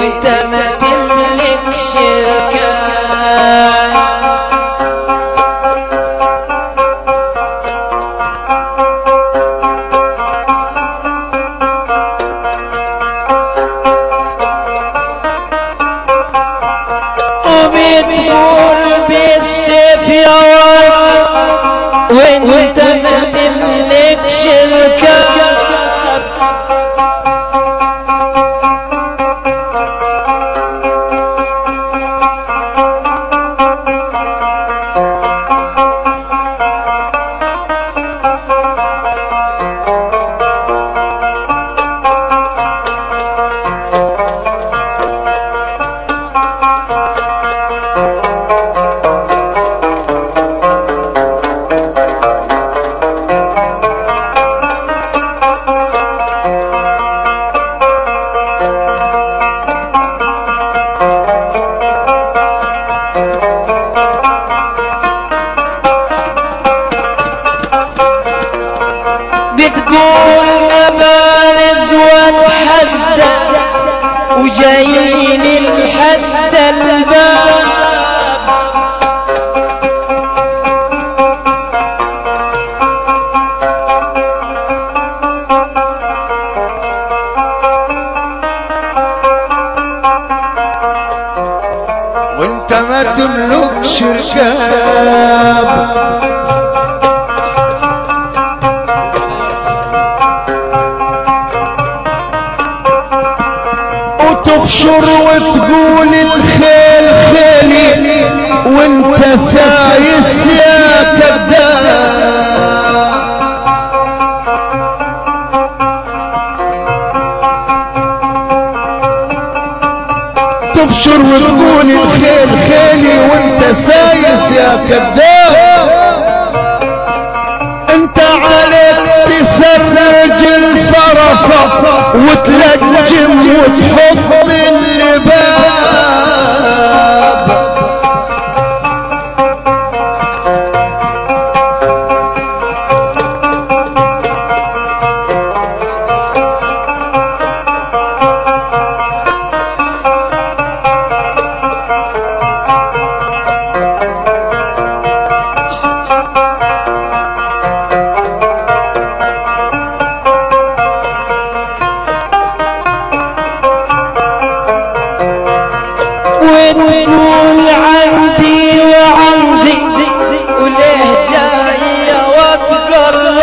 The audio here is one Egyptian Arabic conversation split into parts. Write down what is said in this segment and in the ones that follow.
وانت ما تملكش ركاب وبتقول بالسيف يا ولد وانت ما تملكش الكاب بتقول مبارز واتحدى وجايين الحد الباب وانت ما تملكش ركاب وتفشر وتقول الخيل خيلي وانت سايس يا كذاب تفشر وتقول الخيل خيلي وانت سايس يا كذاب انت عليك تسرج الفرس وتلجم وتحط اللباب وتقول عندي وعندي وليه جاية وتقرب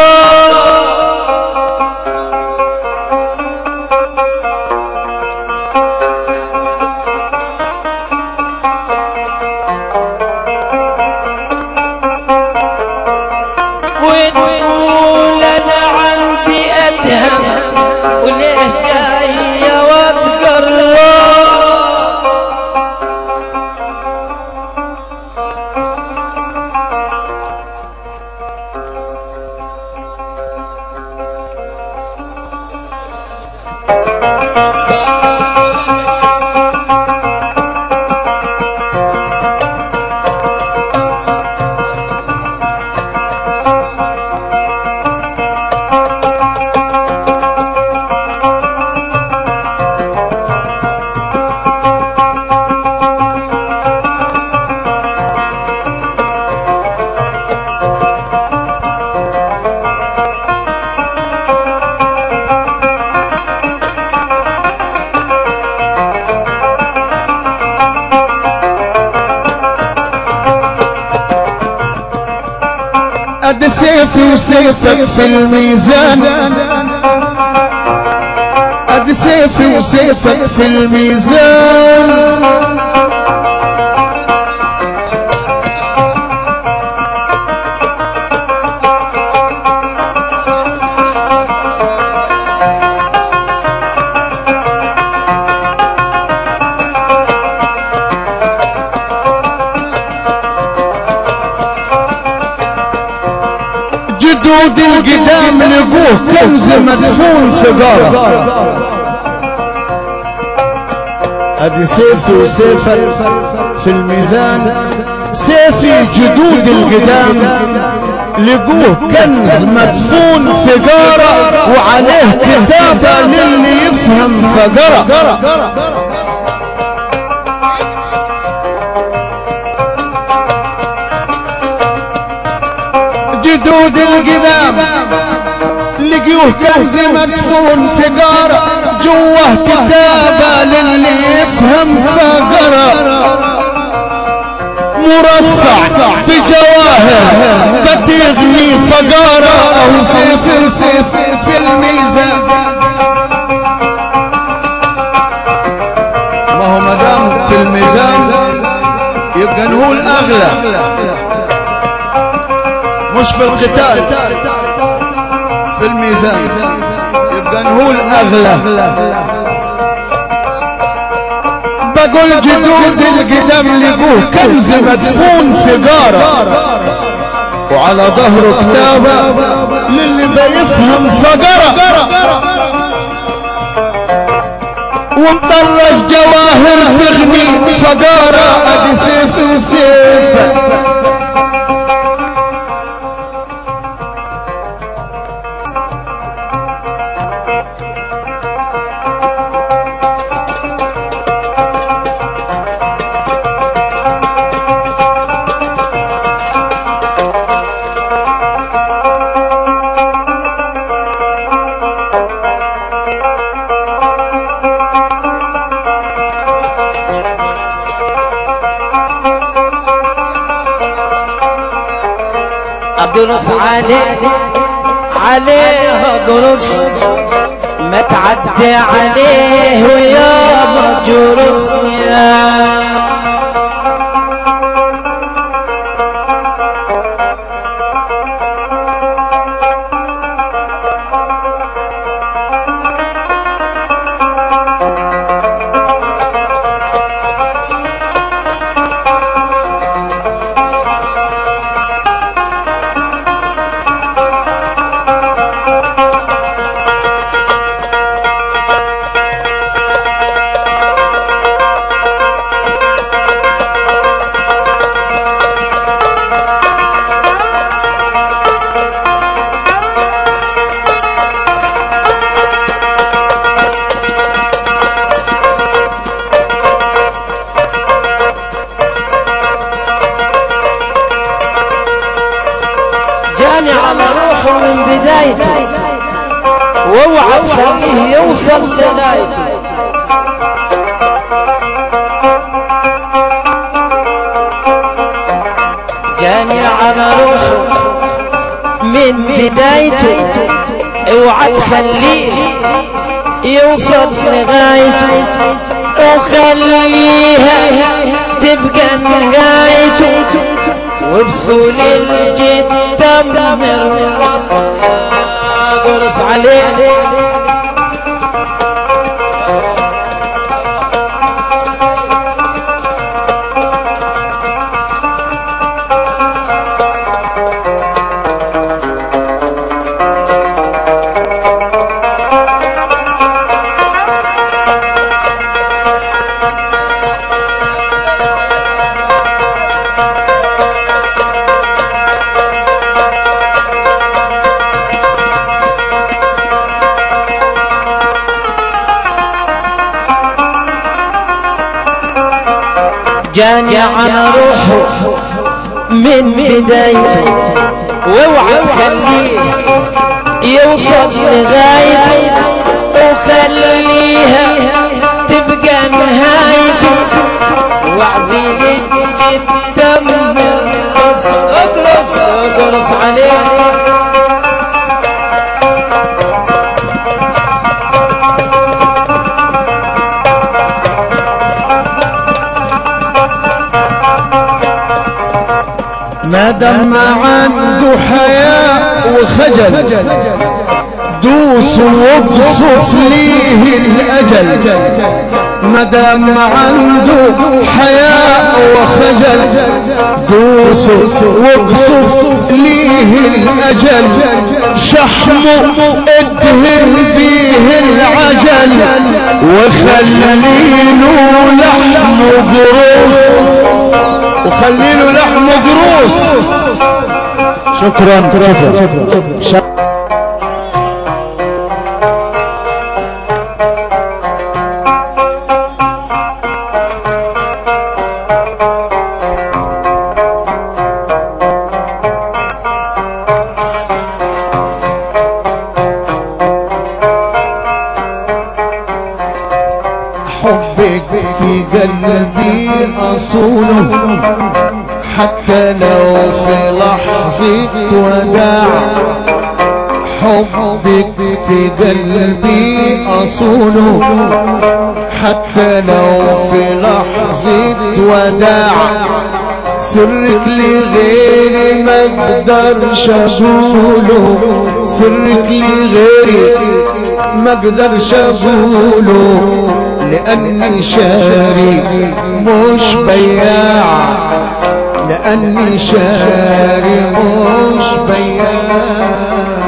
وتقول انا عندي ادهم وليه جاية وتقرب قد سيفي وسيفك في الميزان قد سيفي وسيفك في الميزان جدود القدام لقوه كنز مدفون في غارة ادي سيفي وسيفك في الميزان سيفي جدود القدام لقوه كنز مدفون في غارة وعليه كتابة للي يفهم فقرة جدود القدام لقيوه كنز مدفون في قارة جوه كتابة للي يفهم فقرة مرصع بجواهر بتغني فقارة أو سيف سيف في الميزان ما هو مدام في الميزان يبقى نقول أغلى مش في القتال في الميزان يبقى نقول أغلى بقول جدود القدم لقوه كنز مدفون في قارة وعلى ظهره كتابة للي بيفهم فقرة ومطرز جواهر تغني فقارة ادي سيف وسيف اقرص عليه عليه اقرص ما تعدي عليه ويا مجرس يا جاني على روحه من بدايته واوعى تخليه يوصل لغايته جاني على روحه من بدايته اوعى تخليه يوصل لغايته وخليها تبقى نهايته وبصول الجد تمر قرص عليه جاني على روحه من بدايته واوعى تخليه يوصل لغايته وخليها تبقى نهايته وعزيزي جدا اقرص اقرص اقرص عليه ما دام عنده حياء وخجل دوس واقصص ليه الاجل ما دام عنده حياء وخجل دوس واقصص ليه الاجل شحمه ادهن بيه العجل وخليله لحمه قروس وخليله لحمه قروس شكرا شكرا شكرا في قلبي أصونه حتى لو في لحظة وداع حبك في قلبي أصونه حتى لو في لحظة وداع سرك لغيري ما اقدرش اقوله سرك لغيري ما اقدرش اقوله لاني شاري مش بياع لاني شاري مش بياع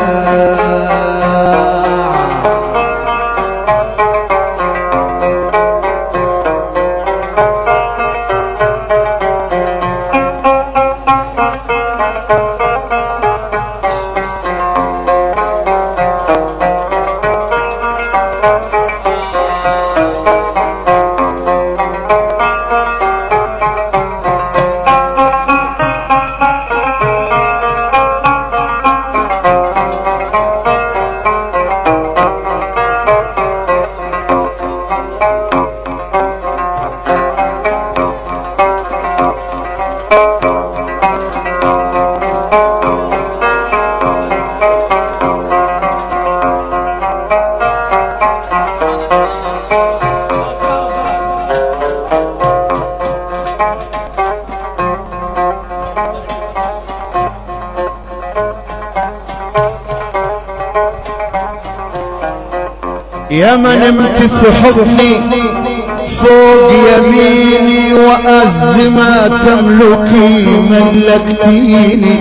يا من نمت في حضني فوق يميني وأز ما تملكي ملكتيني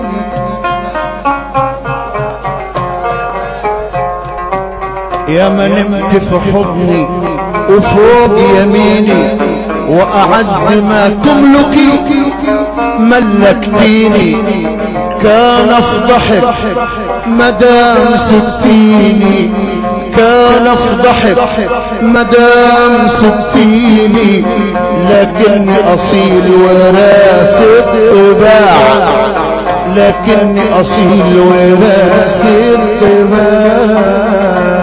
يا من نمت في حضني وفوق يميني وأعز ما تملكي ملكتيني كان افضحك مدام سبتيني كان افضحك مدام سبتيني لكني اصيل وراثة طباع لكني اصيل وراثة طباع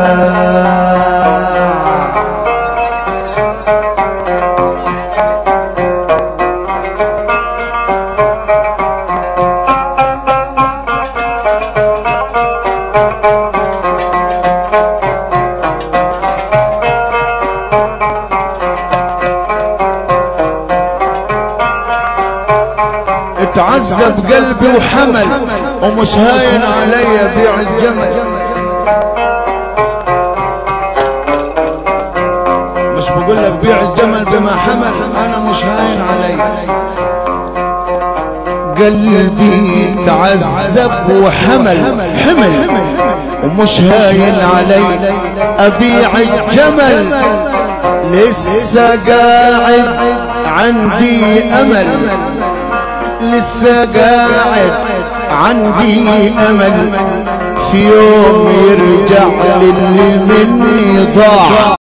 اتعذب قلبي وحمل ومش هاين علي بيع الجمل مش بقول لك بيع الجمل بما حمل انا مش هاين علي قلبي تعذب وحمل حمل ومش هاين علي ابيع الجمل لسه قاعد عندي امل لسه قاعد عندي امل في يوم يرجع للي مني ضاع